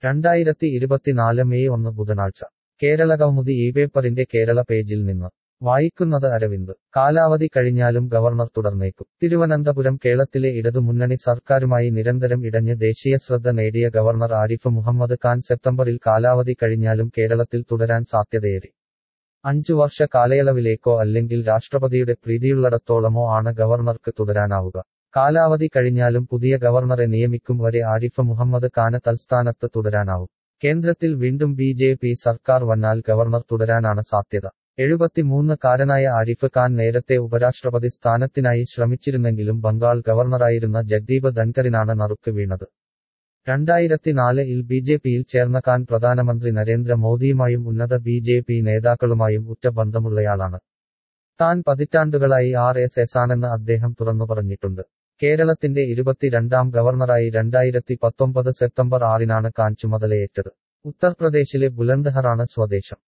രണ്ടായിരത്തി ഇരുപത്തിനാല് മെയ് ഒന്ന് ബുധനാഴ്ച കേരള കൗമുദി ഈ പേപ്പറിന്റെ കേരള പേജിൽ നിന്ന് വായിക്കുന്നത് അരവിന്ദ് കാലാവധി കഴിഞ്ഞാലും ഗവർണർ തുടർന്നേക്കും തിരുവനന്തപുരം കേരളത്തിലെ ഇടതുമുന്നണി സർക്കാരുമായി നിരന്തരം ഇടഞ്ഞ് ദേശീയ ശ്രദ്ധ നേടിയ ഗവർണർ ആരിഫ് മുഹമ്മദ് ഖാൻ സെപ്റ്റംബറിൽ കാലാവധി കഴിഞ്ഞാലും കേരളത്തിൽ തുടരാൻ സാധ്യതയേറി അഞ്ചു വർഷ കാലയളവിലേക്കോ അല്ലെങ്കിൽ രാഷ്ട്രപതിയുടെ പ്രീതിയുള്ളിടത്തോളമോ ആണ് ഗവർണർക്ക് തുടരാനാവുക കാലാവധി കഴിഞ്ഞാലും പുതിയ ഗവർണറെ നിയമിക്കും വരെ ആരിഫ് മുഹമ്മദ് ഖാന് തൽസ്ഥാനത്ത് തുടരാനാവും കേന്ദ്രത്തിൽ വീണ്ടും ബി ജെ പി സർക്കാർ വന്നാൽ ഗവർണർ തുടരാനാണ് സാധ്യത എഴുപത്തിമൂന്ന് കാരനായ ആരിഫ് ഖാൻ നേരത്തെ ഉപരാഷ്ട്രപതി സ്ഥാനത്തിനായി ശ്രമിച്ചിരുന്നെങ്കിലും ബംഗാൾ ഗവർണറായിരുന്ന ജഗ്ദീപ് ധൻകറിനാണ് നറുക്ക് വീണത് രണ്ടായിരത്തിനാലിൽ ബി ജെ പിയിൽ ചേർന്ന ഖാൻ പ്രധാനമന്ത്രി നരേന്ദ്ര മോദിയുമായും ഉന്നത ബി ജെ പി നേതാക്കളുമായും ഉറ്റ ബന്ധമുള്ളയാളാണ് താൻ പതിറ്റാണ്ടുകളായി ആർ എസ് എസ് ആണെന്ന് അദ്ദേഹം തുറന്നു പറഞ്ഞിട്ടുണ്ട് കേരളത്തിന്റെ ഇരുപത്തിരണ്ടാം ഗവർണറായി രണ്ടായിരത്തി പത്തൊമ്പത് സെപ്റ്റംബർ ആറിനാണ് ഖാൻ ചുമതലയേറ്റത് ഉത്തർപ്രദേശിലെ ബുലന്ദ്ഹറാണ് സ്വദേശം